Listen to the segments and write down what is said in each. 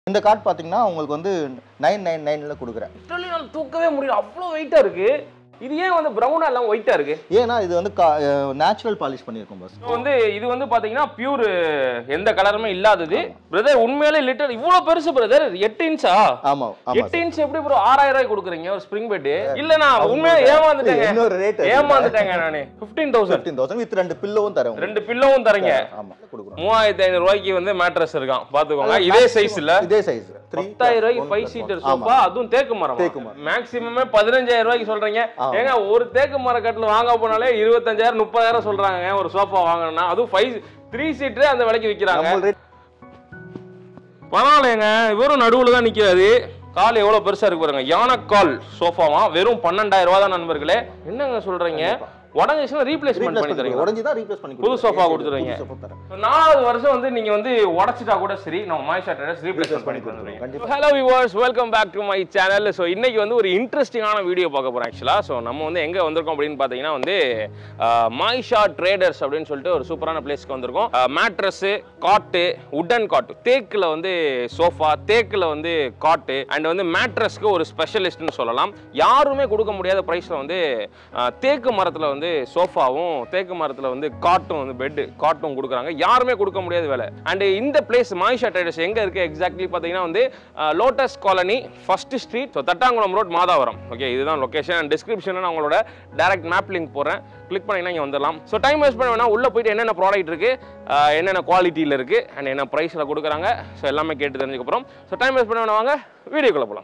இந்த கார்டு பார்த்தீங்கன்னா உங்களுக்கு வந்து நைன் நைன் நைனில் கொடுக்குறேன் லிட்டரலி என்னால் தூக்கவே முடியல அவ்வளோ வெயிட்டாக இருக்கு இது ஏன் வந்து ப்ரௌனாக எல்லாம் ஒயிட்டாக இருக்கு ஏன்னா இது வந்து நேச்சுரல் பாலிஷ் பண்ணியிருக்கோம் பஸ் இப்போ வந்து இது வந்து பாத்தீங்கன்னா பியூர் எந்த கலருமே இல்லாதது பிரதர் உண்மையிலே லிட்டர் இவ்வளோ பெருசு பிரதர் எட்டு இன்ச்சா ஆமாம் ஆமாம் எட்டு இன்ச் எப்படி ப்ரோ ஆறாயிரம் ரூபாய் கொடுக்குறீங்க ஒரு ஸ்ப்ரிங் பெட் இல்ல நான் உண்மையிலே ஏமாந்துட்டேங்க இன்னொரு ரேட் ஏமாந்துட்டேங்க நானு fifteen thousand fifteen thousand with ரெண்டு பில்லோவும் தரேன் உங்களுக்கு. ரெண்டு பில்லவும் தரீங்க ஆமாம் கொடுக்குறோம் மூவாயிரத்தி ஐநூறு ரூபாய்க்கு வந்து மேட்ரஸ் இருக்கான் பாத்துக்கோங்க இதே சைஸ் இல்ல இதே சைஸ் த்ரீ பத்தாயிரம் ரூபாய்க்கு ஃபைவ் சீட்டர் சோஃபா அதுவும் தேக்கு மரம் தேக்கு மரம். மேக்ஸிமமே பதினஞ்சாயிரம் ரூபாய்க்கு சொல்றீங்க ஆமா. ஏங்க ஒரு தேக்கு மர கட்டில் வாங்க போனாலே இருபத்தஞ்சாயிரம் முப்பதாயிரம் சொல்றாங்க ஒரு சோஃபா வாங்கணும்னா அதுவும் ஃபைவ் த்ரீ சீட்டரே அந்த விலைக்கு விற்கிறாங்க நம்ம ரேட் பரவாயில்லைங்க வெறும் நடுவுல தான் நிக்கிறாரு கால் எவ்வளவு பெருசா இருக்கு பாருங்க யானைக்கால் சோஃபாவா வெறும் பன்னெண்டாயிரம் ரூபாய் தான் நண்பர்களே என்னங்க சொல்றீங்க உடஞ்சிச்சுன்னா ரீப்ளேஸ்மெண்ட் பண்ணி தரீங்க உடஞ்சி தான் ரீப்ளேஸ் பண்ணி புது கொடுக்குறேன். sofa கொடுத்துருவீங்க. புது sofa தரேன் So, நாலாவது வருஷம் வந்து நீங்க வந்து உடைச்சிட்டா கூட சரி நம்ம மாய்ஷா ட்ரேடர்ஸ் ரீப்ளேஸ்மெண்ட் பண்ணி தந்துருவீங்க கண்டிப்பா. Hello viewers welcome back to my channel so இன்னைக்கு வந்து ஒரு இன்ட்ரெஸ்டிங்கான வீடியோ பார்க்க போறோம் ஆக்சுவலாக ஸோ நம்ம வந்து எங்கே வந்திருக்கோம் அப்படின்னு பார்த்தீங்கன்னா வந்து மாய்ஷா ட்ரேடர்ஸ் அப்படின்னு சொல்லிட்டு ஒரு சூப்பரான பிளேஸ்க்கு வந்திருக்கோம் மேட்ரஸ்ஸு காட்டு உட்டன் காட்டு தேக்கில் வந்து சோஃபா தேக்கில் வந்து காட்டு அண்ட் வந்து மேட்ரஸ்க்கு ஒரு ஸ்பெஷலிஸ்ட்னு சொல்லலாம் யாருமே கொடுக்க முடியாத ப்ரைஸில் வந்து அஹ், தேக்கு மரத்தில் வந்து சோஃபாவும் தேக்கு மரத்தில் வந்து காட்டும் வந்து பெட்டு காட்டும் கொடுக்குறாங்க யாருமே கொடுக்க முடியாத வேலை அண்ட் இந்த பிளேஸ் மாயிஷா ட்ரேடர்ஸ் எங்கே இருக்குது எக்ஸாக்ட்லி பார்த்தீங்கன்னா வந்து lotus colony first street so Thattankulam road Madhavaram okay இதுதான் லொகேஷன் அண்ட் டிஸ்கிரிப்ஷனில் நான் உங்களோட டேரக்ட் மேப் லிங்க் போடுறேன் கிளிக் பண்ணிங்கன்னா இங்கே வந்துடலாம் ஸோ டைம் வேஸ்ட் பண்ண வேணா உள்ளே போயிட்டு என்னென்ன ப்ராடக்ட் இருக்குது என்னென்ன குவாலிட்டியில் இருக்குது அண்ட் என்ன ப்ரைஸில் கொடுக்குறாங்க ஸோ எல்லாமே கேட்டு தெரிஞ்சுக்கப்புறம் ஸோ டைம் வேஸ்ட் பண்ண வேணா வாங்க வீடியோக்குள்ளே போகலாம்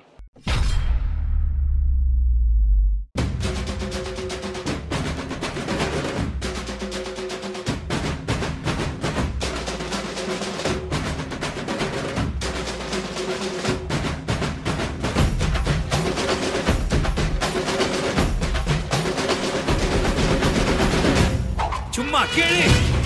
சும்மா கேளு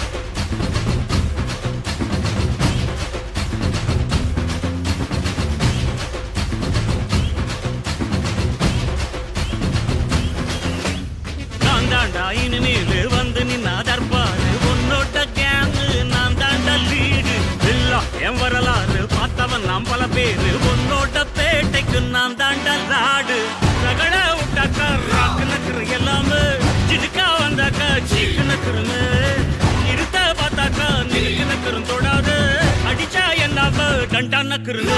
நான் தாண்டா இனிமேல் வந்து நின்னா தற்பாரு உன்னோட கேங்கு நான் தாண்டா லீடு எல்லாம் என் வரலாறு பார்த்தவன் நாம் பல பேரு உன்னோட பேட்டைக்கு நான் தாண்டா லாடு ரகட விட்டாக்கா ராக்கு நக்குரு எல்லாமே சிடுக்கா வந்தாக்கா சீக்கு நக்குருங்க இருத்த பார்த்தாக்கா நிலுக்கு நக்குரும் தொடாது அடிச்சா என்னாவ டண்டா நக்குருங்க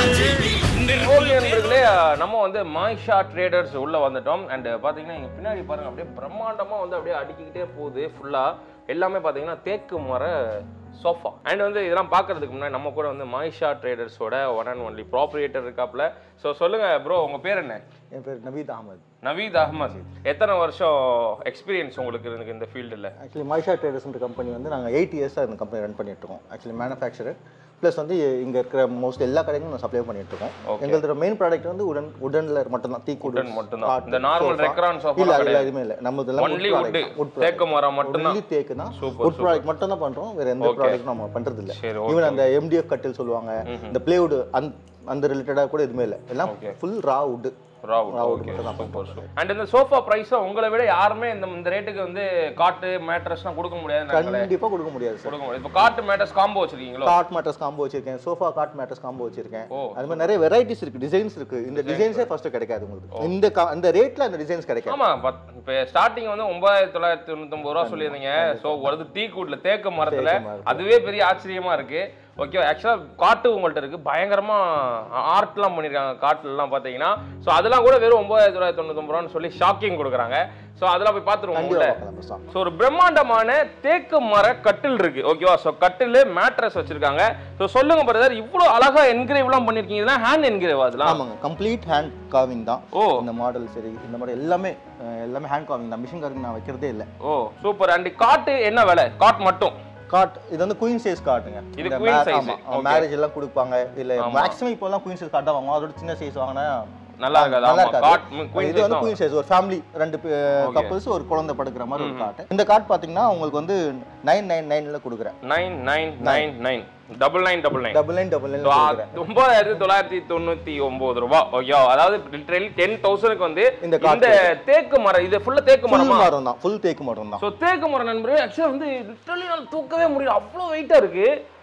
ஓகே நண்பர்களே அஹ், நம்ம வந்து மாய்ஷா ட்ரேடர்ஸ் உள்ள வந்துட்டோம் அண்ட் பாத்தீங்கன்னா இங்க பின்னாடி பாருங்க அப்படியே பிரம்மாண்டமா வந்து அப்படியே அடிக்கிக்கிட்டே போகுது ஃபுல்லா எல்லாமே பாத்தீங்கன்னா தேக்கு மர சோஃபா அண்ட் வந்து இதெல்லாம் பார்க்கறதுக்கு முன்னாடி நம்ம கூட வந்து மாய்ஷா ட்ரேடர்ஸோட ஒன் அண்ட் ஒன்லி ப்ராப்ரியேட்டர் இருக்காப்ல ஸோ சொல்லுங்க ப்ரோ உங்க பேர் என்ன என் பேர் நவீத் அகமது நவீத் அஹ்மத் எத்தனை வருஷம் எக்ஸ்பீரியன்ஸ் உங்களுக்கு இருக்கு இந்த ஃபீல்டில் ஆக்சுவலி மைஷா ட்ரேடர்ஸ்ன்ற கம்பெனி வந்து நாங்கள் எயிட் இயர்ஸாக இந்த கம்பெனி ரன் பண்ணிட்டு இருக்கோம் ஆக்சுவலி மேனுஃபேக்சரர் ப்ளஸ் வந்து இங்கே இருக்கிற மோஸ்ட் எல்லா கடைக்கும் நான் சப்ளை பண்ணிட்டு இருக்கோம் Okay. எங்களோட மெயின் ப்ராடக்ட் வந்து உடன் உடன்ல மட்டும்தான் தீ Wooden மட்டும்தான். இந்த normal Recron sofa இல்ல கிடையாது. இல்ல எதுவுமே இல்ல நம்ம இதெல்லாம் Only wood. தேக்கு மரம் மட்டும்தான். ஒன்லி தேக்கு தான் Super, வுட் ப்ராடக்ட் மட்டும் தான் பண்றோம் வேற எந்த Okay. ப்ராடக்ட் நம்ம பண்றது இல்ல சரி, ஈவன் அந்த எம்டிஎஃப் கட்டில் சொல்லுவாங்க இந்த பிளேவுட் அந்த ரிலேட்டடா கூட எதுவுமே இல்ல எல்லாம் full raw wood raw Raw wood okay மட்டும் தான் சூப்பர் சூப்பர் அண்ட் இந்த சோஃபா ப்ரைஸும் உங்களை விட யாருமே இந்த இந்த ரேட்டுக்கு வந்து காட்டு மேட்ரஸ்லாம் கொடுக்க முடியாது கண்டிப்பா கொடுக்க முடியாது சார் கொடுக்க முடியாது இப்போ காட்டு மேட்ரஸ் காம்போ வச்சிருக்கீங்களோ காட் மேட்ரஸ் காம்போ வச்சிருக்கேன் சோஃபா காட் மேட்ரஸ் காம்போ வச்சிருக்கேன் ஓ. அது மாதிரி நிறைய வெரைட்டிஸ் இருக்கு டிசைன்ஸ் இருக்கு இந்த டிசைன்ஸே ஃபர்ஸ்ட் கிடைக்காது உங்களுக்கு இந்த கா- இந்த ரேட்ல அந்த டிசைன்ஸ் கிடைக்காது ஆமா பத் இப்போ ஸ்டார்டிங் வந்து ஒன்பதாயிரத்தி தொள்ளாயிரத்தி தொண்ணூத்தொம்பது ரூபா சொல்லியிருந்தீங்க ஸோ வருது டீக்கூட்ல தேக்கு மரத்துல தேக்கு மரத்துல. அதுவே பெரிய ஆச்சரியமா இருக்கு ஓகே ஆக்சுவலாக காட்டு உங்கள்ட்ட இருக்கு பயங்கரமா ஆர்ட்லாம் பண்ணியிருக்காங்க காட்டுலலாம் பார்த்தீங்கன்னா ஸோ அதெல்லாம் கூட வெறும் ஒன்பதாயிரத்தி தொள்ளாயிரத்தி தொண்ணூத்தொம்பது ரூபான்னு சொல்லி ஷாக்கிங் கொடுக்குறாங்க ஸோ அதெல்லாம் போய் பார்த்துருவோம் கண்டிப்பா உள்ள பார்க்கலாம் பேசாம. ஸோ ஒரு பிரம்மாண்டமான தேக்கு மர கட்டில் இருக்கு ஓகேவா ஸோ கட்டில் மேட்ரஸ் வச்சிருக்காங்க ஸோ சொல்லுங்க பிரதர் இவ்வளோ அழகா என்கிரேவ்லாம் பண்ணிருக்கீங்க இதெல்லாம் ஹேண்ட் என்கிரேவ் அதெல்லாம் ஆமாங்க கம்ப்ளீட் ஹேண்ட் காவிங் தான் ஓ. இந்த மாடல் சரி இந்த மாதிரி எல்லாமே அஹ், எல்லாமே ஹேண்ட் காவிங் தான் மிஷின் கார்விங் நான் வைக்கிறதே இல்லை ஓ சூப்பர் அண்ட் காட்டு என்ன விலை காட் மட்டும் காட் இது வந்து குயின் சைஸ் காட்டுங்க இது இந்த queen மே- size, ஆமா, okay. மேரேஜ் எல்லாம் கொடுப்பாங்க இல்ல மேக்ஸிமம் இப்போ எல்லாம் குயின் சைஸ் கார்டு தான் வாங்குவோம் அதோட சின்ன சைஸ் வாங்கினா நல்லா இருக்காது நல்லா ஆமா காட் இருக்காது குயின் இது வந்து குயின் சைஸ் ஒரு ஃபேமிலி ரெண்டு கப்பல்ஸ் ஒரு குழந்தை படுக்கிற மாதிரி ஒரு காட்டு இந்த கார்டு பாத்தீங்கன்னா உங்களுக்கு வந்து நைன் நைன் நைன்ல கொடுக்குறேன் nine nine nine nine double nine double nine double nine double nine கொடுக்குறேன் ஒன்பதாயிரத்தி தொள்ளாயிரத்தி தொண்ணூத்தி ஒன்பது ரூபாய் ஓகே அதாவது லிட்டரலி டென் தௌசண்ட்க்கு வந்து இந்த இந்த தேக்கு மரம் இது ஃபுல்லா தேக்கு ஃபுல் மரமா மரம் தான் ஃபுல் தேக்கு மரம் தான் ஸோ தேக்கு மரம் நண்பரே ஆக்சுவலாக வந்து லிட்டரலி என்னால் தூக்கவே முடியல அவ்வளோ வெயிட்டாக இருக்கு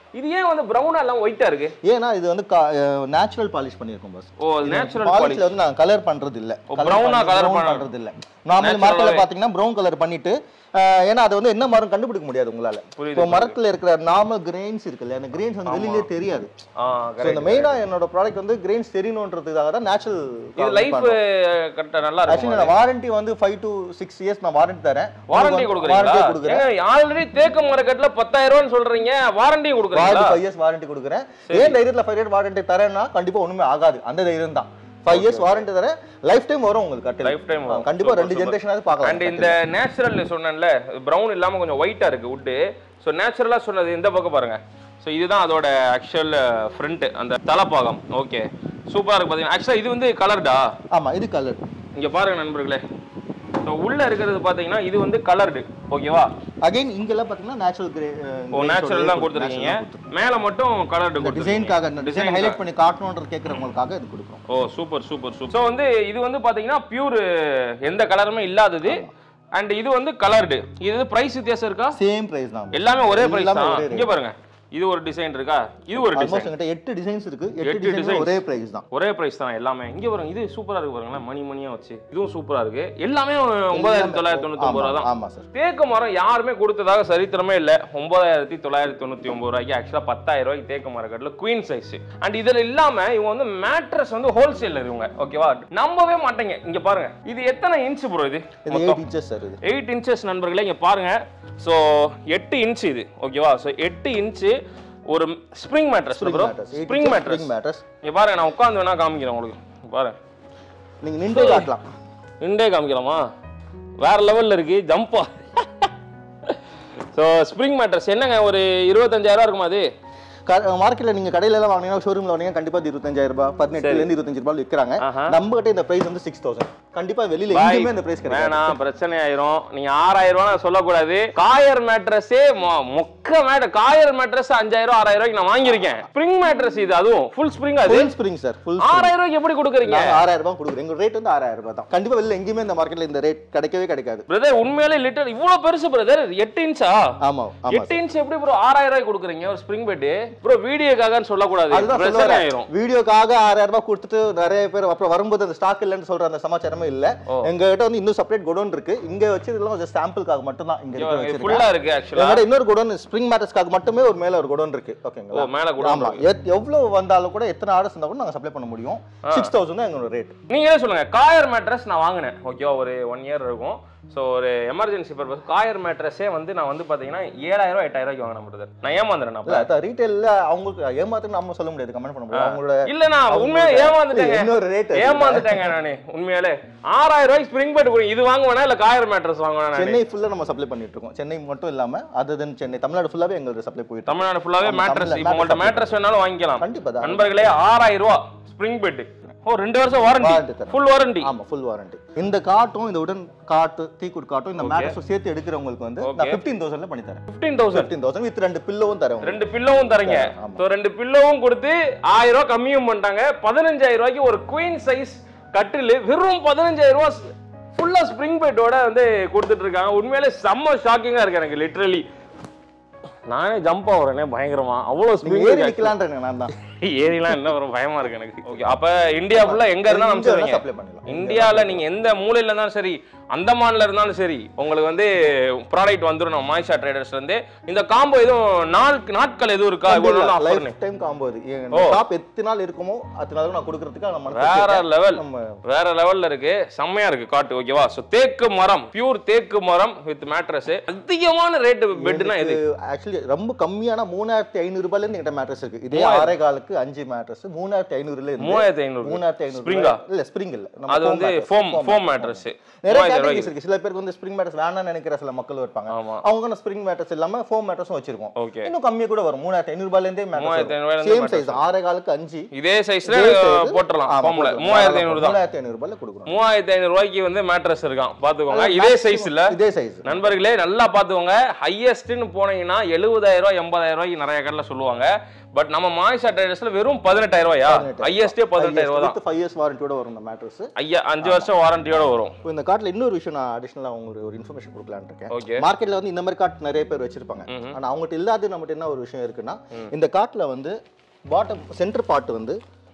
இது ஏன் வந்து ப்ரௌனா எல்லாம் ஒயிட்டா இருக்கு ஏன்னா இது வந்து நேச்சுரல் பாலிஷ் பண்ணியிருக்கோம் பஸ் ஓ நேச்சுரல் பாலிஷ்ல வந்து நாங்க கலர் பண்றது இல்ல ஓ, brown ஆ colour பண்ண- பண்றது இல்ல நார்மல் மார்க்கெட்ல பாத்தீங்கன்னா ப்ரௌன் கலர் பண்ணிட்டு அஹ், ஏன்னா அது வந்து என்ன மரம் கண்டுபிடிக்க முடியாது உங்களால புரியுது, இப்போ மரத்துல இருக்கிற நார்மல் கிரெயின்ஸ் இருக்குல்ல அந்த கிரெயின்ஸ் வந்து வெளியிலே தெரியாது ஆ ஸோ இந்த கரெக்ட் மெயினா என்னோட ப்ராடக்ட் வந்து கிரெயின்ஸ் தெரியணுன்றதுக்காக தான் நேச்சுரல் இது லைஃப் கரெக்டா நல்லா ஆக்சுவலி இருக்கும் நான் வாரண்டி வந்து ஃபைவ் டு சிக்ஸ் இயர்ஸ் நான் வாரண்டி தரேன் வாரண்டி கொடுக்குறீங்களா வாரண்டி கொடுக்குறேன் ஆல்ரெடி தேக்க மார்க்கெட்ல பத்தாயிரம் ரூபான்னு சொல்றீங்க வாரண்டியும் வாரண்டி கொடுக்குறீங்களா ஃபைவ் இயர்ஸ் வாரண்டி கொடுக்குறேன் ஏன் தைரியத்தில் ஃபைவ் இயர் வாரண்டி தரேன்னா கண்டிப்பா ஒண்ணுமே ஆகாது அந்த தைரியம் தான் ஃபைவ் இயர்ஸ் வாரண்டி தரேன் லைஃப் டைம் வரும் உங்களுக்கு கட்டில் லைஃப் டைம் கண்டிப்பா ரெண்டு ஜென்ரேஷனாவது பார்க்கலாம் அண்ட் இந்த நேச்சுரல் சொன்னேன்ல பிரவுன் இல்லாம கொஞ்சம் ஒயிட்டா இருக்கு வுட்டு ஸோ நேச்சுரலா சொன்னது இந்த பக்கம் பாருங்க ஸோ இதுதான் அதோட ஆக்சுவல் ஃப்ரண்ட் அந்த தலைப்பாகம் ஓகே சூப்பரா இருக்கு பாத்தீங்கன்னா ஆக்சுவலா இது வந்து கலர்டா ஆமா இது கலர் இங்க பாருங்க நண்பர்களே ஸோ உள்ள இருக்கிறது பாத்தீங்கன்னா இது வந்து கலர்டு ஓகேவா அகைன் இங்கெல்லாம் பாத்தீங்கன்னா நேச்சுரல் கிரே ஓ நேச்சுரல் தான் கொடுத்துருக்கீங்க மேல மட்டும் கலர்டு இந்த டிசைனுக்காக இந்த டிசைன் ஹைலைட் பண்ணி காட்டணுன்றது கேட்குறவங்களுக்காக இது கொடுக்குறோம் oh super super super so வந்து இது வந்து பாத்தீங்கன்னா பியூர் எந்த கலருமே இல்லாதது அண்ட் இது வந்து கலர்டு இது வந்து பிரைஸ் வித்தியாசம் இருக்கா சேம் பிரைஸ் தான் எல்லாமே ஒரே பிரைஸ் எல்லாமே தான் ஒரே rate. இங்க பாருங்க இது ஒரு டிசைன் இருக்கா இது ஒரு ஆல்மோஸ்ட் டிசைன் என்கிட்ட எட்டு டிசைன்ஸ் இருக்கு எட்டு எட்டு டிசைன் designs. ஒரே பிரைஸ் தான் ஒரே பிரைஸ் தான் எல்லாமே இங்க பாருங்க இது சூப்பரா இருக்கு பாருங்களேன் மணி மணியா வச்சு இதுவும் சூப்பரா இருக்கு எல்லாமே ஒன்பதாயிரத்தி தொள்ளாயிரத்தி தொண்ணூத்தி ஒன்பது ரூபா ஆமா, தான் ஆமா சார் தேக்கு மரம் யாருமே கொடுத்ததாக சரித்திரமே இல்லை ஒன்பதாயிரத்தி தொள்ளாயிரத்தி தொண்ணூத்தி ஒன்பது ரூபாய்க்கு ஆக்சுவலா பத்தாயிரம் ரூபாய்க்கு தேக்கு மரம் கட்டில் குவீன் சைஸ் அண்ட் இதுல இல்லாம இவங்க வந்து மேட்ரஸ் வந்து ஹோல்சேலர் இவங்க ஓகேவா நம்பவே மாட்டேங்க இங்க பாருங்க இது எத்தனை இன்ச் ப்ரோ இது இது மொத்தம் எயிட் இன்ச்சஸ் சார் இது எயிட் இன்ச்சஸ் நண்பர்களே இங்க பாருங்க ஸோ எட்டு இன்ச் இது ஓகேவா ஸோ எட்டு இன்ச்சு ஒரு spring mattress bro spring mattress spring mattress இங்க பாருங்க நான் உட்காந்து வேணா காமிக்கிறேன் உங்களுக்கு இங்க பாருங்க நீங்க நின்று காட்டலாம் இண்டே காமிக்கலாமா வேற லெவல்ல இருக்கு ஜம்பா ஸோ ஸ்ப்ரிங் மேட்ரஸ் என்னங்க ஒரு இருபத்தஞ்சாயிரம் இருக்குமா அது மார்க்கெட்ல நீங்க கடையில எல்லாம் வாங்கினீங்கன்னா ஷோரூம்ல வாங்கினா கண்டிப்பா இது இருபத்தஞ்சாயிரம் ரூபாய் பதினெட்டுல இருந்து இருபத்தஞ்சு ரூபாய் விற்கிறாங்க ஆஹா. நம்ம கிட்ட இந்த பிரைஸ் வந்து சிக்ஸ் தௌசண்ட் கண்டிப்பா வெளியில Bye. எங்கேயுமே இந்த பிரைஸ் கிடையாது வேணாம் பிரச்சனை ஆயிரும் நீங்க ஆறாயிரம் ரூபாய் நான் சொல்லக்கூடாது காயர் மேட்ரஸே மொக்க மேட்ரஸ் காயர் மேட்ரஸ் அஞ்சாயிரம் ஆறாயிரம் ரூபாய்க்கு நான் வாங்கியிருக்கேன் ஸ்ப்ரிங் மேட்ரஸ் இது அதுவும் ஃபுல் ஸ்ப்ரிங் அது ஃபுல் ஸ்ப்ரிங் சார் ஃபுல் ஆறாயிரம் ரூபாய்க்கு எப்படி கொடுக்குறீங்க நாங்க ஆறாயிரம் ரூபாய் கொடுக்குறோம் எங்க ரேட் வந்து ஆறாயிரம் ரூபாய் தான் கண்டிப்பா வெளியில எங்கேயுமே இந்த மார்க்கெட்ல இந்த ரேட் கிடைக்கவே கிடைக்காது பிரதர் உண்மையிலே லிட்டர் இவ்வளவு பெருசு பிரதர் எட்டு இன்ச்சா ஆமா ஆமா எட்டு இன்ச் எப்படி ப்ரோ ஆறாயிரம் ரூபாய் கொடுக்குறீங்க ஒரு ஸ்ப்ரிங் பெட் ப்ரோ வீடியோக்காகன்னு சொல்லக்கூடாது அதுதான் பிரச்சனை சொல்லுவாங்க ஆயிரும் வீடியோக்காக ஆறாயிரம் ரூபாய் கொடுத்துட்டு நிறைய பேர் அப்புறம் வரும்போது அந்த ஸ்டாக் இல்லைன்னு சொல்ற அந்த சமாச்சாரமே இல்ல ஓ. எங்க கிட்ட வந்து இன்னும் செப்பரேட் குடோன் இருக்கு இங்க வச்சதெல்லாம் கொஞ்சம் சாம்பிளுக்காக மட்டும் தான் இங்க இருக்க வச்சிருக்கேன் ஃபுல்லா இருக்கு ஆக்சுவலா எங்ககிட்ட இன்னொரு குடோன் ஸ்ப்ரிங் மேட்டர்ஸ்க்காக மட்டுமே ஒரு மேல ஒரு குடோன் இருக்கு ஓகேங்களா ஓ மேல கூட ஆமா எத்- எவ்வளவு வந்தாலும் கூட எத்தனை ஆர்டர்ஸ் இருந்தா கூட நாங்க சப்ளை பண்ண முடியும் சிக்ஸ் தௌசண்ட் தான் எங்களோட ரேட் நீங்களே சொல்லுங்க காயர் மேட்ரஸ் நான் வாங்கினேன் ஓகேவா ஒரு ஒன் இயர் இருக்கும் ஸோ ஒரு எமர்ஜென்சி பர்பஸ் காயர் மேட்ரஸே வந்து நான் வந்து பாத்தீங்கன்னா ஏழாயிரம் எட்டாயிரம் ரூபாய்க்கு வாங்கின பிரதர் நான் ஏமாந்துறேன் இல்ல அப்ப அதான் ரீட்டைல்ல அவங்களுக்கு ஏமாத்துக்கு நம்ம சொல்ல முடியாது கமெண்ட் பண்ண முடியாது அவங்களோட இல்ல நான் உண்மையா ஏமாந்துட்டேங்க இன்னொரு ரேட் ஏமாந்துட்டேங்க நானு உண்மையாலே ஆறாயிரம் ரூபாய்க்கு ஸ்ப்ரிங் பெட் இது வாங்குவேனா இல்ல காயர் மேட்ரஸ் வாங்குவேனா நானு சென்னை ஃபுல்லா நம்ம சப்ளை பண்ணிட்டு இருக்கோம் சென்னை மட்டும் இல்லாம அதர் தென் சென்னை தமிழ்நாடு ஃபுல்லாவே எங்களுக்கு சப்ளை போயிட்டு இருக்கு. தமிழ்நாடு ஃபுல்லாவே ஆமா, மேட்ரஸ் தமிழ்ல இப்போ உங்கள்ட்ட mattress மேட்ரஸ் வேணாலும் வாங்கிக்கலாம் கண்டிப்பா தான் நண்பர்களே ஆறாயிரம் ரூபா ஸ்ப்ரிங் பெட் ஓ ரெண்டு வருஷம் Warranty வாரண்டி தரேன். ஃபுல் வாரண்டி ஆமா ஃபுல் வாரண்டி இந்த காட்டும் இந்த உடன் காட்டு தீக்குட் காட்டும் இந்த மேட்ரஸும் சேர்த்து எடுக்கிறவங்களுக்கு வந்து நான் Okay. ஃபிஃப்டீன் தௌசண்ட்ல பண்ணி தரேன் fifteen thousand fifteen thousand with ரெண்டு பில்லோவும் தரேன் உங்களுக்கு. ரெண்டு பில்லோவும் தரீங்க ஆமா. ஸோ ரெண்டு பில்லோவும் கொடுத்து ஆயிரம் ரூபாய் கம்மியும் பண்ணிட்டாங்க பதினஞ்சாயிரம் ரூபாய்க்கு ஒரு குயின் சைஸ் கட்டில் வெறும் பதினஞ்சாயிரம் ரூபாய் ஃபுல்லா ஸ்ப்ரிங் பெட்டோட வந்து கொடுத்துட்டு இருக்காங்க உண்மையிலே செம்ம ஷாக்கிங்கா இருக்கு எனக்கு லிட்ரலி நானே ஜம்ப் ஆகுறேனே பயங்கரமா அவ்வளோ நீங்க ஸ்ப்ரிங் ஏறி நிக்கலான்றேங்க நான் தான் ஏரிலாம் என்ன வரும் பயமா இருக்கு எனக்கு ஓகே அப்ப இந்தியா ஃபுல்லா எங்க இருந்தாலும் அனுப்பிச்சுடுறீங்க சப்ளை பண்ணிடலாம் இந்தியால நீங்க எந்த மூலையில இருந்தாலும் சரி அந்தமான்ல இருந்தாலும் சரி உங்களுக்கு வந்து ப்ராடக்ட் வந்துடும் நம்ம மாய்ஷா ட்ரேடர்ஸ்ல இருந்து இந்த காம்போ எதுவும் நாள் நாட்கள் எதுவும் இருக்கா இவ்வளவு நாள் ஆஃபர்னு லைஃப் டைம் காம்போ இது ஓ. ஷாப் எத்தனை நாள் இருக்குமோ அத்தனை நாள் நான் கொடுக்கறதுக்கு நம்ம மனசு வேற வச்சிருக்கேன். லெவல் நம்ம வேற லெவல்ல இருக்கு செம்மையா இருக்கு காட்டு ஓகேவா சோ தேக்கு மரம் பியூர் தேக்கு மரம் வித் மேட்ரஸ் அதிகமான ரேட் பெட்னா எது ஆக்சுவலி ரொம்ப கம்மியான மூணாயிரத்தி ஐநூறு ரூபாயில இருந்து என்கிட்ட மேட்ரஸ் இருக்கு இதே ஆறே காலுக்கு அஞ்சு மேட்ரஸ் மூணாயிரத்தி ஐநூறுல இருந்து மூவாயிரத்தி ஐநூறு மூணாயிரத்தி ஐநூறு ஸ்ப்ரிங்கா இல்ல ஸ்ப்ரிங் இல்ல நம்ம அது foam வந்து mattress, foam foam foam mattress. Mattress நிறைய கேட்டகரிஸ் இருக்கு சில பேருக்கு வந்து ஸ்ப்ரிங் மேட்ரஸ் வேணாம்னு நினைக்கிற சில மக்கள் இருப்பாங்க ஆமா அவங்க நான் ஸ்ப்ரிங் மேட்ரஸ் இல்லாம ஃபோம் மேட்ரஸும் வச்சிருக்கோம் ஓகே இன்னும் கம்மியா கூட வரும் மூணாயிரத்தி ஐநூறு ரூபாயில இருந்தே மூவாயிரத்தி ஐநூறு மேட்ரஸ் ரூபாயில சேம் சைஸ் ஆறே காலுக்கு அஞ்சு இதே சைஸ்ல இதே size. போட்டுறலாம் ஆமா, ஃபார்ம்ல போட்டுடலாம். மூவாயிரத்தி ஐநூறு தான் மூவாயிரத்தி ஐநூறு ரூபாயில கொடுக்குறோம் மூவாயிரத்தி ஐநூறு ரூபாய்க்கு வந்து மேட்ரஸ் இருக்கான் பாத்துக்கோங்க இதே சைஸ் இல்ல இதே சைஸ் நண்பர்களே நல்லா பார்த்துக்கோங்க ஹையஸ்ட்னு போனீங்கன்னா எழுபதாயிரம் ரூபாய் எண்பதாயிரம் ரூபாய்க்கு நிறைய கடையில் சொல்லுவாங்க பட் நம்ம மாய்ஷா ட்ரேடர்ஸ்ல வெறும் பதினெட்டாயிரம் ரூபாயா ஹையஸ்டே பதினெட்டாயிரம் ரூபா தான் ஃபைவ் இயர்ஸ் வாரண்டியோட வரும் இந்த மேட்ரஸ் ஐயா அஞ்சு வருஷம் வாரண்டியோட வரும் இப்போ இந்த கார்ட்ல இன்னொரு விஷயம் நான் அடிஷனலாக உங்களுக்கு ஒரு இன்ஃபர்மேஷன் கொடுக்கலான்னு இருக்கேன் ஓகே மார்க்கெட்ல வந்து இந்த மாதிரி கார்ட் நிறைய பேர் வச்சிருப்பாங்க ஆனா அவங்ககிட்ட இல்லாத நம்மகிட்ட என்ன ஒரு விஷயம் இருக்குன்னா இந்த கார்ட்ல வந்து பாட்டம் சென்டர் பார்ட் வந்து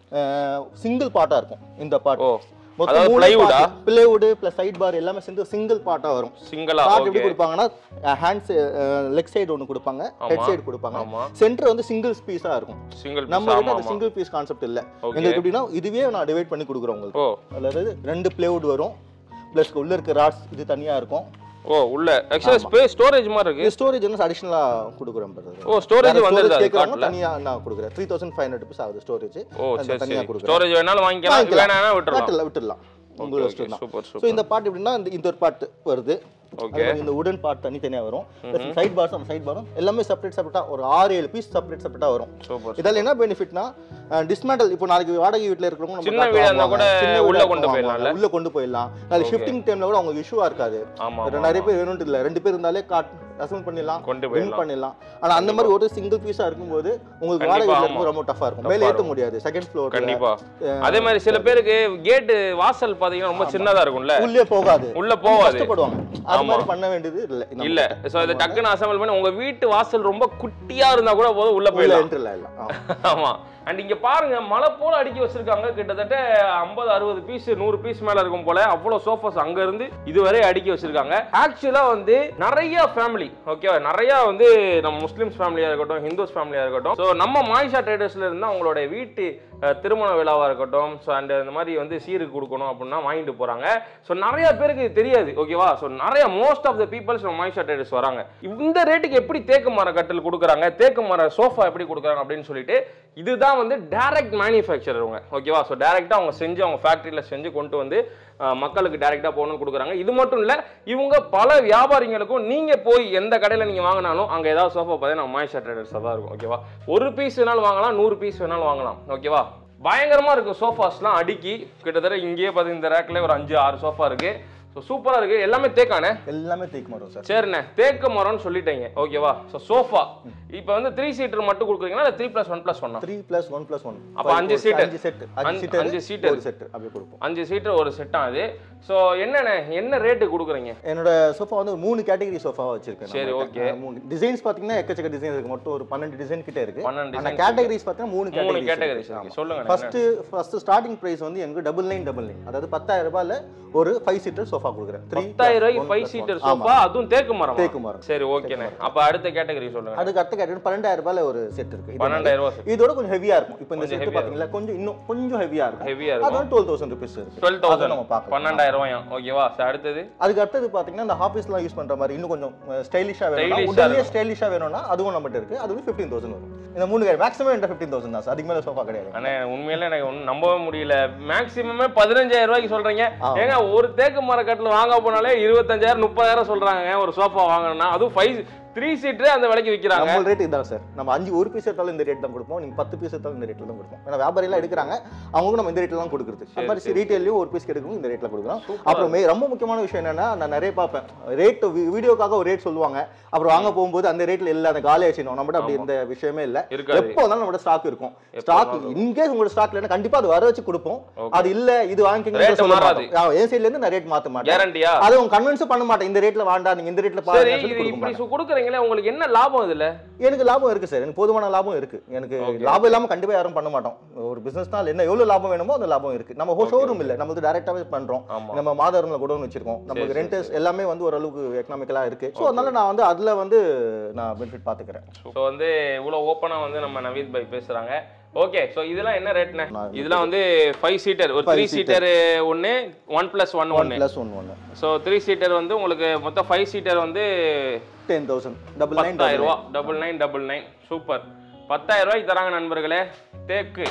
சிங்கிள் பார்ட்டா இருக்கும் இந்த பார்ட் ஓ அதாவது plywood ஆ? பிளைவுட் பிளஸ் சைட் பார் எல்லாமே சேர்ந்து சிங்கிள் பார்ட்டா வரும் சிங்கிளா கார்ட் எப்படி ஓகே கொடுப்பாங்கன்னா ஹேண்ட்ஸ் லெக் சைடு ஒன்று கொடுப்பாங்க ஹெட் சைடு கொடுப்பாங்க ஆமா சென்டர் வந்து சிங்கிள் பீஸா இருக்கும் சிங்கிள் நம்ம பீஸ் கிட்ட ஆமா அந்த ஆமா சிங்கிள் பீஸ் கான்செப்ட் இல்ல Okay. எங்களுக்கு எப்படின்னா இதுவே நான் டிவைட் பண்ணி கொடுக்குறோம் உங்களுக்கு ஓ அதாவது ரெண்டு பிளேவுட் வரும் ப்ளஸ் உள்ள இருக்க ராட்ஸ் இது தனியா இருக்கும் ஓ உள்ள ஆக்சுவலா ஸ்பேஸ் ஸ்டோரேஜ் மாதிரி இருக்கு இது ஸ்டோரேஜ் வந்து அடிஷனலா கொடுக்குறேன் brother. ஓ ஸ்டோரேஜ் வேற வந்துருது storage அது கேக்குறாங்க, கார்ட்ல தனியா நான் கொடுக்குறேன் three thousand five hundred rupees ஆகுது ஸ்டோரேஜ் ஓ சரி தனியா சரி கொடுக்குறேன் ஸ்டோரேஜ் வேணாலும் வாங்கிக்கலாம் வாங்கிக்கலாம். வேணா விட்டுறலாம் விட்டுடலாம் விட்டுடலாம் உங்களோட ஓகே இஷ்டம் தான் சூப்பர் ஸோ சூப்பர் இந்த பார்ட் எப்படின்னா இந்த இந்த ஒரு பார்ட் வருது ஓகே அதே மாதிரி இந்த உடன் பார்ட் தனித்தனியா வரும் சைட் பார்ஸ் அந்த சைட் பாரும் எல்லாமே செப்பரேட் செப்பரேட்டா ஒரு ஆறு ஏழு பீஸ் செப்பரேட் செப்பரேட்டா வரும் சூப்பர் இதால என்ன பெனிஃபிட்னா டிஸ்மேண்டல் இப்போ நாளைக்கு வாடகை வீட்ல இருக்கிறவங்க நம்ம சின்ன காட்டுல வீடா இருந்தா வாங்குவாங்க. கூட சின்ன உள்ள வீடா கொண்டு வாங்குவாங்க. போயிடலாம்ல? உள்ள கொண்டு போயிடலாம் அது ஷிஃப்டிங் டைம்ல கூட அவங்க இஷ்யூவா இருக்காது ஆமா ஒரு ஆமா, நிறைய ஆமா. பேர் வேணும்னு இல்ல ரெண்டு பேர் இருந்தாலே காட் அசல் பண்ணிடலாம் கொண்டு வின் போயிடலாம் பண்ணிடலாம் ஆனா அந்த மாதிரி ஒரு சிங்கிள் பீஸா இருக்கும்போது உங்களுக்கு வாடகை கண்டிப்பா, வீட்ல ஆமா. இருக்கும்போது ரொம்ப டஃபா இருக்கும் Tough மேல ஆ ஏத்த இருக்கும். முடியாது செகண்ட் ஃப்ளோர் கண்டிப்பா அதே மாதிரி சில பேருக்கு கேட்டு வாசல் பாத்தீங்கன்னா ரொம்ப சின்னதா இருக்கும்ல உள்ளே போகாது உள்ள போகாது கஷ்டப்படுவாங்க அது மாதிரி பண்ண வேண்டியது இல்ல நம்ம இல்ல கிட்ட. சோ இதை டக்குன்னு அசம்பிள் பண்ணி உங்க வீட்டு வாசல் ரொம்ப குட்டியா இருந்தா கூட போதும் உள்ள உள்ள போயிடலாம் என்ட்ரி இல்ல இல்ல ஆமா. ஆமா அண்ட் இங்க பாருங்க மலை போல அடுக்கி வச்சிருக்காங்க கிட்டத்தட்ட ஐம்பது அறுபது பீஸ் நூறு பீஸ் மேல இருக்கும் போல அவ்வளவு சோஃபாஸ் அங்க இருந்து இதுவரை அடுக்கி வச்சிருக்காங்க ஆக்சுவலா வந்து நிறைய ஃபேமிலி ஓகேவா நிறைய வந்து நம்ம முஸ்லிம்ஸ் ஃபேமிலியா இருக்கட்டும் ஹிந்துஸ் ஃபேமிலியா இருக்கட்டும் ஸோ நம்ம மாயிஷா ட்ரேடர்ஸ்ல இருந்தா அவங்களோட வீட்டு அஹ், திருமண விழாவா இருக்கட்டும் ஸோ அண்ட் இந்த மாதிரி வந்து சீருக்கு கொடுக்கணும் அப்படின்னா வாங்கிட்டு போறாங்க ஸோ நிறைய பேருக்கு இது தெரியாது ஓகேவா ஸோ நிறைய மோஸ்ட் ஆஃப் த பீப்பிள்ஸ் நம்ம மாயிஷா ட்ரேடர்ஸ் வராங்க இந்த ரேட்டுக்கு எப்படி தேக்கு மர கட்டில் கொடுக்குறாங்க தேக்கு மர சோஃபா எப்படி கொடுக்குறாங்க அப்படின்னு சொல்லிட்டு இதுதான் வந்து டைரக்ட் மேனுஃபேக்சரருங்க ஓகேவா ஸோ டேரெக்டாக அவங்க செஞ்சு அவங்க ஃபேக்ட்ரியில் செஞ்சு கொண்டு வந்து அஹ், மக்களுக்கு டேரெக்டாக போகணும்னு கொடுக்குறாங்க இது மட்டும் இல்லை இவங்க பல வியாபாரிகளுக்கும் நீங்கள் போய் எந்த கடையில் நீங்கள் வாங்கினாலும் அங்கே ஏதாவது சோஃபா பார்த்தீங்கன்னா மாய்ஷா ட்ரேடர்ஸாக தான் இருக்கும் ஓகேவா ஒரு பீஸ் வேணாலும் வாங்கலாம் நூறு பீஸ் வேணாலும் வாங்கலாம் ஓகேவா பயங்கரமாக இருக்கும் சோஃபாஸ்லாம் அடுக்கி கிட்டத்தட்ட இங்கேயே பார்த்தீங்கன்னா இந்த ரேக்கில் ஒரு அஞ்சு ஆறு சோஃபா இருக்குது ஸோ சூப்பராக இருக்குது எல்லாமே தேக்கானே எல்லாமே தேய்க்க மாட்டோம் சார் சரிண்ணே தேக்கு மரம்னு சொல்லிட்டீங்க ஓகேவா ஸோ சோஃபா இப்போ வந்து த்ரீ சீட்டர் மட்டும் கொடுக்குறீங்களா இல்லை த்ரீ ப்ளஸ் ஒன் ப்ளஸ் ஒன்னா three plus one plus one அப்ப அஞ்சு seater. அஞ்சு செட் அஞ்சு அஞ்சு- சீட்டர் அஞ்சு seater. ஒரு செட் அப்படியே கொடுப்போம் அஞ்சு சீட்டர் ஒரு செட் ஆகுது ஸோ என்னண்ணே என்ன ரேட்டு கொடுக்குறீங்க என்னோட சோஃபா வந்து ஒரு மூணு கேட்டகரி சோஃபா வச்சிருக்கேன் சரி, நம்மகிட்ட. okay. அஹ் மூணு டிசைன்ஸ் பாத்தீங்கன்னா எக்கச்சக்க டிசைன் இருக்கு மொத்தம் ஒரு பன்னெண்டு டிசைன் கிட்ட இருக்கு பன்னெண்டு ஆனா designs கேட்டகரிஸ் பாத்தீங்கன்னா மூணு மூணு கேட்டகரிஸ் கேட்டகரிஸ் இருக்கு சொல்லுங்க ஃபர்ஸ்ட் ஃபர்ஸ்ட் ஸ்டார்டிங் பிரைஸ் வந்து எனக்கு டபுள் நைன் டபுள் நைன் அதாவது பத்தாயிரம் ரூபாயில ஒரு ஃபைவ் சீட்டர் சோஃபா கொடுக்குறேன் த்ரீ பத்தாயிரம் ரூபாய்க்கு ஃபைவ் சீட்டர் சோஃபா அதுவும் தேக்கு மரம் தேக்கு மரம். சரி ஓகேண்ணே அப்போ அடுத்த கேட்டகரி சொல்லுங்க அதுக்கு அடுத்த கேட்டகரி பன்னெண்டாயிரம் ரூபாயில ஒரு செட் இருக்கு இது பன்னெண்டாயிரம் ரூபாய் மாதிரி. இதோட கொஞ்சம் ஹெவியா இருக்கும் இப்போ இந்த கொஞ்சம் செட் heavy-ஆ பாத்தீங்களா கொஞ்சம் இன்னும் கொஞ்சம் ஹெவியா இருக்கும் ஹெவியா அது இருக்கும் வந்து டுவெல் தௌசண்ட் ருபீஸ் இருக்கு டுவெல் அதை நம்ம தௌசண்ட் பார்க்கலாம் பன்னெண்டாயிரம் ரூபாயா ஓகேவா சரி அடுத்தது அதுக்கு அடுத்தது பாத்தீங்கன்னா இந்த ஆஃபீஸ்லாம் யூஸ் பண்ற மாதிரி இன்னும் கொஞ்சம் ஸ்டைலிஷா வேணும்னா Stylish-ஆ உடனே இருக்கும். ஸ்டைலிஷா வேணும்னா அதுவும் நம்மகிட்ட இருக்கு அது வந்து ஃபிஃப்டீன் தௌசண்ட் வரும் இந்த மூணு மேக்ஸிமம் என்கிட்ட ஃபிஃப்டீன் தௌசண்ட் தான் சார் அதுக்கு மேல சோஃபா கிடையாது அண்ணே உண்மையில எனக்கு ஒன்றும் நம்பவே முடியல மேக்ஸிமமே பதினஞ்சாயிரம் ரூபாய்க்கு சொல்றீங்க ஆ. ஏங்க ஒரு தேக்கு மரக்கட்டில் வாங்க போனாலே இருபத்தஞ்சாயிரம் முப்பதாயிரம் சொல்றாங்க ஒரு சோஃபா வாங்கணும்னா அதுவும் ஃபைவ் த்ரீ சீட்டரே அந்த விலைக்கு விற்கிறாங்க நம்ம ரேட் இதான் சார் நம்ம அஞ்சு ஒரு பீஸ் எடுத்தாலும் இந்த ரேட் தான் கொடுப்போம் நீங்க பத்து பீஸ் எடுத்தாலும் இந்த ரேட்ல தான் கொடுப்போம் ஏன்னா வியாபாரி எல்லாம் எடுக்கிறாங்க அவங்களுக்கும் நம்ம இந்த ரேட்ல தான் கொடுக்குறது அது மாதிரி ரீட்டைலையும் ஒரு பீஸ் எடுக்கணும் இந்த ரேட்ல கொடுக்குறோம் அப்புறம் மே- ரொம்ப முக்கியமான விஷயம் என்னன்னா நான் நிறைய பார்ப்பேன் ரேட் வீடியோக்காக ஒரு ரேட் சொல்லுவாங்க அப்புறம் வாங்க போகும்போது அந்த ரேட்ல இல்ல அந்த காலி ஆச்சுனோம் நம்மகிட்ட அப்படி எந்த விஷயமே இல்ல இருக்காது எப்போ வந்தாலும் நம்மகிட்ட ஸ்டாக் இருக்கும் ஸ்டாக் இன்கேஸ் உங்களோட ஸ்டாக் இல்லைன்னா கண்டிப்பா அது வர வச்சு கொடுப்போம் Okay. அது இல்ல இது Rate வாங்கிக்கிங்க சொல்ல மாறாது. மாட்டோம் ஆ, என் சைடுல இருந்து நான் ரேட் மாத்த மாட்டேன் கேரண்டியா அது உங்க கன்வின்ஸ் பண்ண மாட்டேன் இந்த ரேட்ல வேண்டாம் நீங்க இந்த ரேட்ல சரி பாருங்க இது சொல்லி கொடுக்க இப்படி மாட்டேன். சு- கொடுக்குறீங்களே உங்களுக்கு என்ன லாபம் இதுல எனக்கு லாபம் இருக்கு சார் எனக்கு போதுமான லாபம் இருக்கு எனக்கு லாபம் இல்லாம கண்டிப்பா யாரும் பண்ண மாட்டோம் ஒரு பிசினஸ் தான் என்ன எவ்வளவு லாபம் வேணுமோ அந்த லாபம் இருக்கு நம்ம ஷோரூம் இல்ல நம்ம வந்து டைரக்டாவே பண்றோம் ஆமா. நம்ம மாதவரம்ல குடோன் வச்சிருக்கோம் நமக்கு சரி, ரெண்டர்ஸ் எல்லாமே வந்து ஓரளவுக்கு எக்கனாமிக்கலா இருக்கு ஸோ அதனால நான் வந்து அதுல வந்து நான் பெனிஃபிட் பாத்துக்கிறேன் ஸோ வந்து இவ்வளோ ஓப்பனாக வந்து நம்ம நவீத் பாய் பேசுறாங்க ஓகே ஸோ இதெல்லாம் என்ன ரேட்ண்ணே நான் இதெல்லாம் வந்து ஃபைவ் சீட்டர் ஒரு த்ரீ Five seater. சீட்டர் ஒன்று ஒன் ப்ளஸ் ஒன் ஒன் ஒன்று பிளஸ் ஒன் ஒன்று ஸோ த்ரீ சீட்டர் வந்து உங்களுக்கு மொத்தம் ஃபைவ் சீட்டர் வந்து டென் தௌசண்ட் டபுள் நைன் பத்தாயிரம் ரூபா double nine double nine super பத்தாயிரம் ரூபாய்க்கு தராங்க நண்பர்களே தேக்கு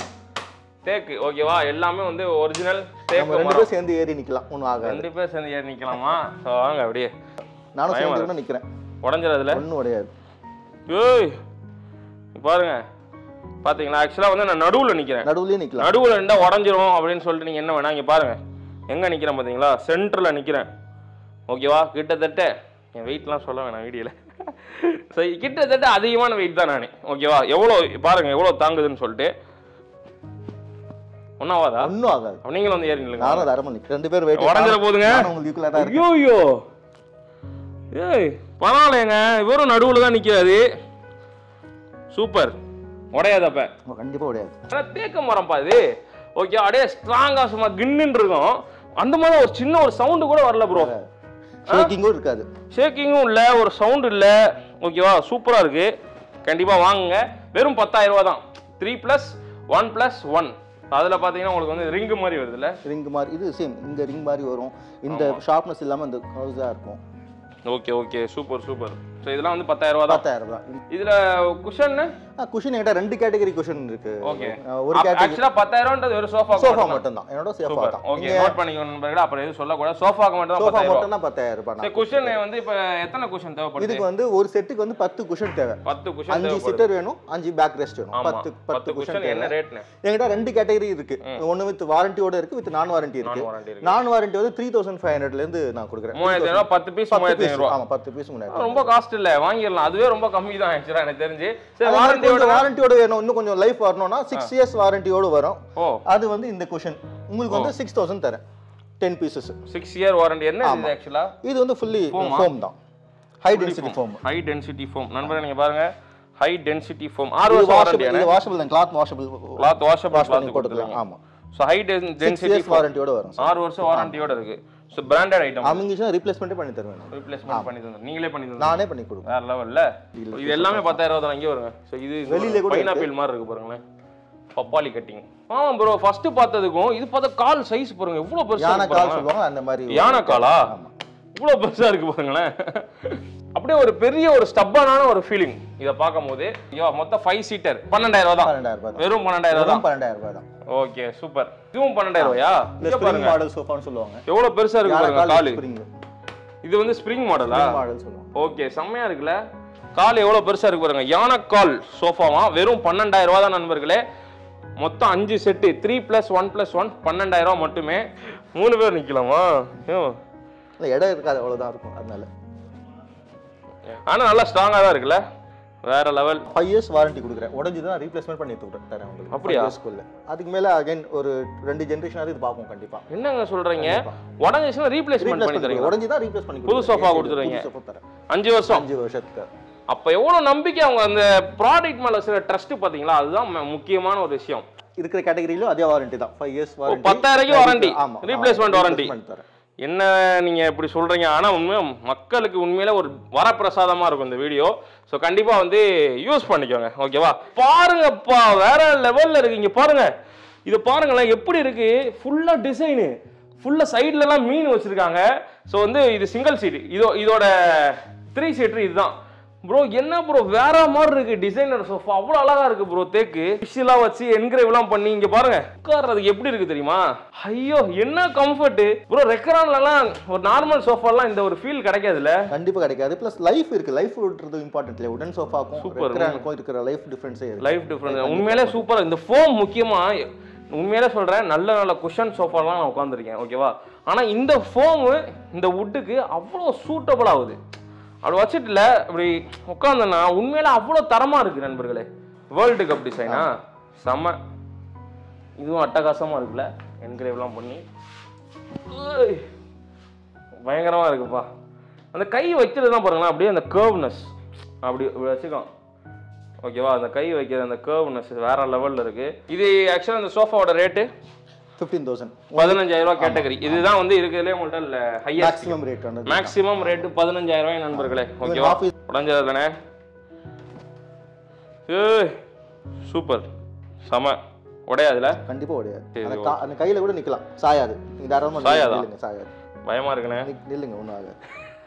தேக்கு ஓகேவா எல்லாமே வந்து ஒரிஜினல் நம்ம தேக்கு ரெண்டு மரம் பேரும் சேர்ந்து ஏறி நிக்கலாம் ஒன்றும் ஆகாது ரெண்டு பேர் சேர்ந்து ஏறி நிக்கலாமா ஸோ வாங்க அப்படியே நானும் பயமா சேர்ந்து கூட நிக்கிறேன் உடஞ்சிடறதுல ஒன்றும் கிடையாது ஏய் இங்க பாருங்க பாத்தீங்களா ஆக்சுவலா வந்து நான் நடுவுல நிக்கிறேன் நடுவுலயே நிக்கலாம் நடுவுல இருந்தா உடஞ்சிரும் அப்படின்னு சொல்லிட்டு நீங்க என்ன வேணா இங்க பாருங்க எங்க நிக்கிறேன் பாத்தீங்களா சென்டர்ல நிக்கிறேன் ஓகேவா கிட்டத்தட்ட என் வெயிட்லாம் சொல்ல வேணாம் வீடியோல சரி கிட்டத்தட்ட அதிகமான வெயிட் தான் நான் ஓகேவா எவ்வளோ பாருங்க எவ்வளோ தாங்குதுன்னு சொல்லிட்டு ஒன்றாவாதா ஒன்றும் ஆகாது நீங்களும் வந்து ஏறி நில்லுங்க நானும் அதை அரமணி ரெண்டு பேர் வெயிட் உடஞ்சிட போகுதுங்க. உங்களுக்கு ஈக்குவலாக தான் இருக்கு ஐயோ ஏய் பரவாயில்லைங்க இவரும் நடுவில் தான் நிற்கிறாரு சூப்பர் உடையாதப்ப ஆமா, கண்டிப்பா உடையாது ஆனால் தேக்க மரம்ப்பா இது ஓகே அப்படியே ஸ்ட்ராங்காக சும்மா கின்னுன்னு இருக்கும் அந்த மாதிரி ஒரு சின்ன ஒரு சவுண்டு கூட வரல ப்ரோ ஷேக்கிங்கும் இருக்காது ஷேக்கிங்கும் இல்லை ஒரு சவுண்டு இல்லை ஓகேவா சூப்பராக இருக்கு கண்டிப்பாக வாங்குங்க வெறும் 10000 ரூபா தான் three plus one plus one அதில் பார்த்தீங்கன்னா உங்களுக்கு வந்து ரிங்கு மாதிரி வருதுல்ல ரிங் மாதிரி இது சேம் இந்த ரிங் மாதிரி வரும் இந்த ஷார்ப்னஸ் இல்லாம இந்த கர்வ்ஸாக இருக்கும் okay okay super super so இதெல்லாம் வந்து 10000 ரூபா தான் பத்தாயிரம் தான் இதில் குஷன் குஷன் என்கிட்ட ரெண்டு கேட்டகரி குஷன் இருக்கு ஓகே அஹ் ஒரு கேட்டகரி ஆக்சுவலாக பத்தாயிரம்ன்றது ஒரு சோஃபா சோஃபா மட்டும் தான் என்னோட சோஃபா சூப்பர் தான் ஓகே நோட் பண்ணிக்கணும் நண்பர்களே அப்புறம் எதுவும் சொல்லக்கூடாது சோஃபாக்கு மட்டும் தான் சோஃபா பத்தாயிரம் மட்டும் தான் பத்தாயிரம் ரூபாய் சரி நான் குஷன் வந்து இப்போ எத்தனை குஷன் தேவைப்படுது இதுக்கு வந்து ஒரு செட்டுக்கு வந்து பத்து குஷன் தேவை பத்து குஷன் அஞ்சு தேவைப்படுது சிட்டர் வேணும் அஞ்சு பேக் ரெஸ்ட் வேணும் ஆமா பத்து பத்து பத்து குஷன் குஷன் என்ன தேவை ரேட்னு என்கிட்ட ரெண்டு கேட்டகரி இருக்கு ஒன்னு வித் வாரண்டியோட இருக்கு வித் நான் வாரண்டி இருக்கு நான் வாரண்டி இருக்கு நான் வாரண்டி வந்து த்ரீ தௌசண்ட் ஃபைவ் ஹண்ட்ரட்ல இருந்து நான் கொடுக்குறேன் மூவாயிரத்தி ஐநூறுவா பத்து பீஸ் பத்து மூவாயிரத்தி பீஸ் ஐநூறுவா ஆமா பத்து பீஸ் முன்னாடி ரொம்ப காஸ்ட் இல்ல வாங்கிடலாம் அதுவே ரொம்ப கம்மி தான் ஆக்சுவலா எனக்கு தெரிஞ்சு சரி வாரண்டியோட வாரண்டியோட வேணும் இன்னும் கொஞ்சம் லைஃப் வரணும்னா சிக்ஸ் இயர்ஸ் வாரண்டியோட வரும் ஓ அது வந்து இந்த குஷன் உங்களுக்கு வந்து சிக்ஸ் தௌசண்ட் தரேன் ten pieces six year warranty என்ன இது ஆக்சுவலா இது வந்து ஃபுல்லி ஃபோம் தான் high density foam high density foam நண்பர்களே நீங்க பாருங்க ஹை டென்சிட்டி ஃபோம் ஆறு இது வருஷம் வாஷபிள் வாரண்டி இது வாஷபிள் தான் cloth washable cloth washable wash பண்ணி கிளாத் போட்டுக்கலாம் ஆமா so high six density years வாரண்டியோட வரும் ஆறு வருஷம் வாரண்டியோட இருக்கு ஸோ பிராண்டட் ஐட்டம் அவங்க ரீப்ளேஸ்மெண்ட்டே பண்ணி தருவேன் நான். ரீப்ளேஸ்மெண்ட் பண்ணி தந்தோம் நீங்களே பண்ணி தந்தோம் நானே பண்ணி கொடுப்பேன் வேற லெவல்ல இது எல்லாமே பத்தாயிரம் ரூபா தான் இங்கே வருங்க ஸோ இது வெளியில கூட பைனாப்பிள் மாதிரி இருக்கு பாருங்களேன் பப்பாளி கட்டிங் ஆமா ப்ரோ ஃபர்ஸ்ட் பார்த்ததுக்கும் இது பார்த்தா கால் சைஸ் பாருங்க எவ்வளவு பெருசா யானை இருக்கு கால் பாருங்க சொல்லுவாங்க அந்த மாதிரி யானை காலா ஆமா. இவ்வளவு பெருசா இருக்கு பாருங்களேன் அப்படியே ஒரு பெரிய ஒரு ஸ்டப்பான ஒரு ஃபீலிங் இதை பார்க்கும்போது ஐயோ மொத்தம் ஃபைவ் சீட்டர் பன்னெண்டாயிரம் ரூபா தான் பன்னெண்டாயிரம் ரூபாய் தான் வெறும் பன்னெண்டாயிரம் ரூபா வெறும் தான் பன்னெண்டாயிரம் ரூபாய் தான் ஓகே சூப்பர் இதுவும் பன்னெண்டாயிரம் ரூபாயா இந்த இங்க ஸ்ப்ரிங் பாருங்க மாடல் சோஃபான்னு சொல்லுவாங்க எவ்வளவு பெருசா இருக்கு யானை பாருங்க கால் காலு ஸ்ப்ரிங் இது வந்து ஸ்ப்ரிங் மாடலா மாடல் சொல்லுவாங்க ஓகே செம்மையா இருக்குல்ல கால் எவ்வளவு பெருசா இருக்கு பாருங்க யானைக்கால் சோஃபாவா வெறும் பன்னெண்டாயிரம் ரூபா தான் நண்பர்களே மொத்தம் அஞ்சு set three plus one plus one பன்னெண்டாயிரம் ரூபா மட்டுமே மூணு பேர் நிக்கலாமா ஐயோ. இல்ல இடம் இருக்காது அவ்வளவுதான் இருக்கும் அதனால ஆனா நல்லா ஸ்ட்ராங்கா தான் இருக்குல்ல வேற லெவல் ஃபைவ் இயர்ஸ் வாரண்டி கொடுக்குறேன் உடஞ்சி தான் ரீப்ளேஸ்மெண்ட் பண்ணி தரேன் தரேன் உங்களுக்கு அப்படியா? ஸ்கூல்ல அதுக்கு மேல அகைன் ஒரு ரெண்டு ஜென்ரேஷனாவது இது பார்ப்போம் கண்டிப்பா என்னங்க சொல்றீங்க உடஞ்சிச்சுன்னா ரீப்ளேஸ்மெண்ட் பண்ணி தரீங்க உடஞ்சி தான் ரீப்ளேஸ் பண்ணி புது கொடுக்குறேன். sofa கொடுத்துருவீங்க. புது sofa தரேன் அஞ்சு வருஷம் அஞ்சு வருஷத்துக்கு அப்ப எவ்வளவு நம்பிக்கை அவங்க அந்த ப்ராடக்ட் மேல வச்சுற ட்ரஸ்ட் பாத்தீங்களா அதுதான் ம- முக்கியமான ஒரு விஷயம் இருக்கிற கேட்டகரியிலும் அதே வாரண்டி தான் ஃபைவ் இயர்ஸ் வாரண்டி பத்தாயிரம் வாரண்டி ஆமா ரீப்ளேஸ்மெண்ட் வாரண்டி replacement தரேன் என்ன நீங்க இப்படி சொல்றீங்க ஆனா உண்மையா மக்களுக்கு உண்மையில ஒரு வரப்பிரசாதமா இருக்கும் இந்த வீடியோ ஸோ கண்டிப்பா வந்து யூஸ் பண்ணிக்கோங்க ஓகேவா பாருங்கப்பா வேற லெவல்ல இருக்கு இங்க பாருங்க இது பாருங்களேன் எப்படி இருக்கு ஃபுல்லா டிசைனு ஃபுல்லா சைடுல எல்லாம் மீன் வச்சிருக்காங்க ஸோ வந்து இது சிங்கிள் சீட் இதோ இதோட த்ரீ சீட்டர் இதுதான் ப்ரோ என்ன ப்ரோ வேற மாதிரி இருக்கு டிசைனர் சோஃபா அவ்வளோ அழகா இருக்கு ப்ரோ தேக்கு ஃபிஷ்லாம் வச்சு என்கிரேவ்லாம் பண்ணி இங்க பாருங்க உட்கார்றதுக்கு எப்படி இருக்கு தெரியுமா ஐயோ என்ன கம்ஃபர்ட் ப்ரோ ரெக்கரான்லலாம் ஒரு நார்மல் சோஃபாலாம் இந்த ஒரு ஃபீல் கிடைக்காதுல்ல கண்டிப்பா கிடைக்காது ப்ளஸ் லைஃப் இருக்கு லைஃப் விடுறது இம்பார்ட்டன்ட் இல்லை உடன் சோஃபாக்கும் Super. ரெக்ரானுக்கும் இருக்கிற லைஃப் டிஃபரன்ஸே இருக்கு லைஃப் டிஃப்ரெண்ட் உண்மையிலே சூப்பர் இந்த ஃபோம் முக்கியமா உண்மையிலே சொல்றேன் நல்ல நல்ல குஷன் சோஃபாலாம் நான் உட்காந்துருக்கேன் ஓகேவா ஆனா இந்த ஃபோமு இந்த வுட்டுக்கு அவ்வளோ சூட்டபிள் ஆகுது அப்படி வச்சுட்டுல இப்படி உட்காந்தேன்னா உண்மையில அவ்வளோ தரமா இருக்கு நண்பர்களே வேர்ல்டு கப் டிசைனா செம்ம இதுவும் அட்டகாசமா இருக்குல்ல என்கிரேவ்லாம் பண்ணி ஏய், பயங்கரமா இருக்குப்பா அந்த கை வைக்கிறது தான் பாருங்களேன் அப்படியே அந்த கர்வ்னஸ் அப்படி இப்படி வச்சுக்கலாம் ஓகேவா அந்த கை வைக்கிற அந்த கர்வ்னஸ் வேற லெவல்ல இருக்கு இது ஆக்சுவலாக இந்த சோஃபாவோட ரேட்டு ஃபிஃப்டீன் தௌசண்ட் பதினஞ்சாயிரம் ரூபாய் கேட்டகரி இதுதான் வந்து இருக்கிறதுலே உங்கள்கிட்ட ஹையஸ்ட் மேக்ஸிமம் ரேட் வந்து மேக்ஸிமம் ரேட்டு பதினஞ்சாயிரம் ரூபாய் நண்பர்களே ஓகேவா half is- உடஞ்சது தானே ஏய் சூப்பர் செம உடையாதுல கண்டிப்பா உடையாது சரி, அந்த கா- அந்த கையில கூட நிக்கலாம் சாயாது நீங்க தாராளமா சாயாதா? நில்லுங்க சாயாது பயமா இருக்குண்ணே நி- நில்லுங்க ஒன்றும் ஆகாது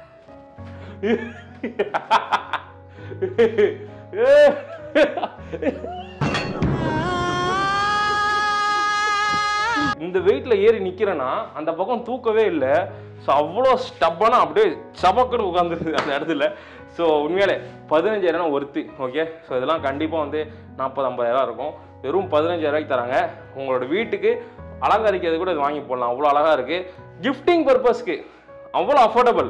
இந்த வெயிட்ல ஏறி நிக்கிறேன்னா அந்த பக்கம் தூக்கவே இல்லை ஸோ அவ்வளோ ஸ்டப்பானா அப்படியே சபக்குன்னு உட்காந்துருது அந்த இடத்துல ஸோ உண்மையாலே பதினஞ்சாயிரம் ஒருத்தி ஓகே ஸோ இதெல்லாம் கண்டிப்பாக வந்து நாற்பது ஐம்பதாயிரம் இருக்கும் வெறும் பதினஞ்சாயிரம் ரூபாய்க்கு தராங்க உங்களோட வீட்டுக்கு அலங்கரிக்கிறது கூட இது வாங்கி போடலாம் அவ்வளோ அழகாக இருக்குது கிஃப்டிங் பர்பஸ்க்கு அவ்வளோ அஃபோர்டபுள்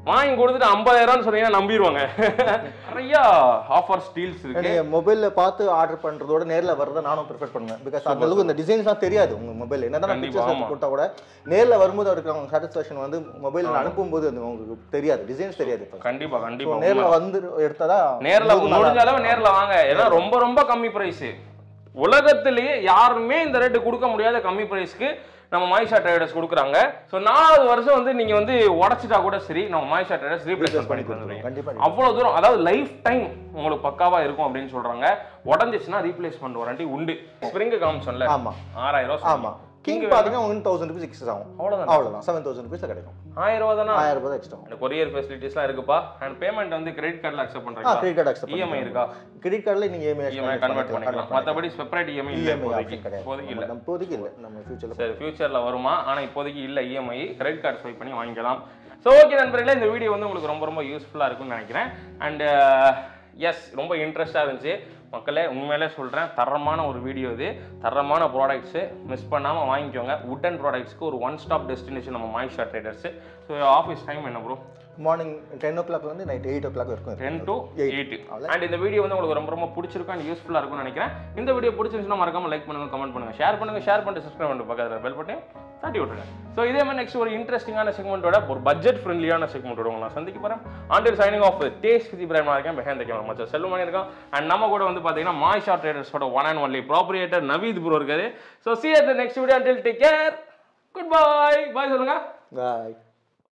வாங்கி கொடுத்துட்டு ஐம்பதாயிரம்னு சொன்னீங்கன்னா நம்பிடுவாங்க நிறைய ஆஃபர் ஸ்டீல்ஸ் இருக்கு நீங்க மொபைல்ல பார்த்து ஆர்டர் பண்றதோட நேர்ல வரத நானும் ப்ரிஃபர் பண்ணுவேன் பிகாஸ் அந்த அளவுக்கு இந்த டிசைன்ஸ்லாம் தெரியாது உங்க மொபைல் என்னதான் கண்டிப்பா, பிக்சர்ஸ் ஆமா. கொடுத்தா கூட நேர்ல வரும்போது அவருக்கு அவங்க சாட்டிஸ்ஃபேக்ஷன் வந்து மொபைல் அனுப்பும்போது அது உங்களுக்கு தெரியாது டிசைன்ஸ் தெரியாது இப்போ கண்டிப்பா கண்டிப்பா நேர்ல வந்து எடுத்ததா நேர்ல ரொம்ப நல்லா முடிஞ்ச அளவு நேர்ல வாங்க ஏன்னா ரொம்ப ரொம்ப கம்மி பிரைஸ் உலகத்திலேயே யாருமே இந்த ரேட்டு கொடுக்க முடியாத கம்மி பிரைஸ்க்கு நம்ம மாயிஷா ட்ரேடர்ஸ் கொடுக்குறாங்க ஸோ நாலாவது வருஷம் வந்து நீங்க வந்து உடச்சிட்டா கூட சரி நம்ம மாயிஷா ட்ரேடர்ஸ் ரீப்ளேஸ் பண்ணி தந்துருவீங்க கண்டிப்பா அவ்வளவு தூரம் அதாவது லைஃப் டைம் உங்களுக்கு பக்காவா இருக்கும் அப்படின்னு சொல்றாங்க உடஞ்சிச்சுன்னா ரீப்ளேஸ்மெண்ட் வாரண்டி உண்டு ஸ்ப்ரிங் காமிச்சோம்ல ஆமா ஆறாயிரம் ரூபாய் ஆமா கிங் பாத்தீங்கன்னா உங்களுக்கு தௌசண்ட் ருபீஸ் எக்ஸ்ட்ரா ஆகும் அவ்வளவுதான் அவ்வளவுதான் செவன் தௌசண்ட் ருபீஸ் கிடைக்கும் ஆயிரம் ரூபா தானே ஆயிரம் ரூபாய் எக்ஸ்ட்ரா இந்த கொரியர் ஃபெசிலிட்டிஸ்லாம் இருக்குப்பா அண்ட் பேமெண்ட் வந்து கிரெடிட் கார்டில் அக்செப்ட் ஆ பண்றீங்களா கிரெடிட் கார்டு அக்செப்ட் இஎம்ஐ இருக்கா கிரெடிட் கார்டில் நீங்க இஎம்ஐ இஎம்ஐ கன்வெர்ட் பண்ணிக்கலாம் மற்றபடி செப்பரேட் இஎம்ஐ இல்லை இஎம்ஐ இப்போதைக்கு ஆப்ஷன் கிடையாது இப்போதைக்கு இல்லை நம்ம இப்போதைக்கு இல்லை நம்ம ஃபியூச்சர்ல சரி ஃபியூச்சரில் வருமா ஆனால் இப்போதைக்கு இல்லை இஎம்ஐ கிரெடிட் கார்டு ஸ்வைப் பண்ணி வாங்கிக்கலாம் ஸோ ஓகே நண்பர்களே இந்த வீடியோ வந்து உங்களுக்கு ரொம்ப ரொம்ப யூஸ்ஃபுல்லாக இருக்கும்னு நினைக்கிறேன் அண்ட் எஸ் ரொம்ப இன்ட்ரெஸ்டாக இருந்துச்சு மக்களே உண்மையிலே சொல்கிறேன் தரமான ஒரு வீடியோ இது தரமான ப்ராடக்ட்ஸு மிஸ் பண்ணாமல் வாங்கிக்கோங்க உட்டன் ப்ராடக்ட்ஸ்க்கு ஒரு ஒன் ஸ்டாப் டெஸ்டினேஷன் நம்ம Maisha traders so office time என்ன ப்ரோ மார்னிங் டென் ஓ கிளாக்லேருந்து நைட் எயிட் ஓ கிளாக் வரைக்கும் டென் இருக்கும் டு எயிட் அண்ட் இந்த வீடியோ வந்து உங்களுக்கு ரொம்ப ரொம்ப பிடிச்சிருக்கும் அண்ட் யூஸ்ஃபுல்லாக இருக்கும்னு நினைக்கிறேன் இந்த வீடியோ பிடிச்சிருந்துச்சுன்னா மறக்காம லைக் பண்ணுங்க கமெண்ட் பண்ணுங்க ஷேர் பண்ணுங்க ஷேர் பண்ணிட்டு சப்ஸ்கிரைப் பண்ணிட்டு பக்கத்தில் பெல் பட்டன் தட்டி விட்டுருங்க ஸோ இதே மாதிரி நெக்ஸ்ட் ஒரு இன்ட்ரெஸ்டிங்கான செக்மெண்ட்டோட ஒரு பட்ஜெட் ஃப்ரெண்ட்லியான செக்மெண்ட்டோட உங்களை நான் சந்திக்க போகிறேன் until signing off taste with Ibrahim இருக்கேன் பெஹேந்த கேமரா மச்சா செல்வமணி இருக்கோம் அண்ட் நம்ம கூட வந்து பார்த்தீங்கன்னா மாய்ஷா ட்ரேடர்ஸோட one and only proprietor Naveed bro இருக்காரு so see at next video until take care good bye bye சொல்லுங்க பாய்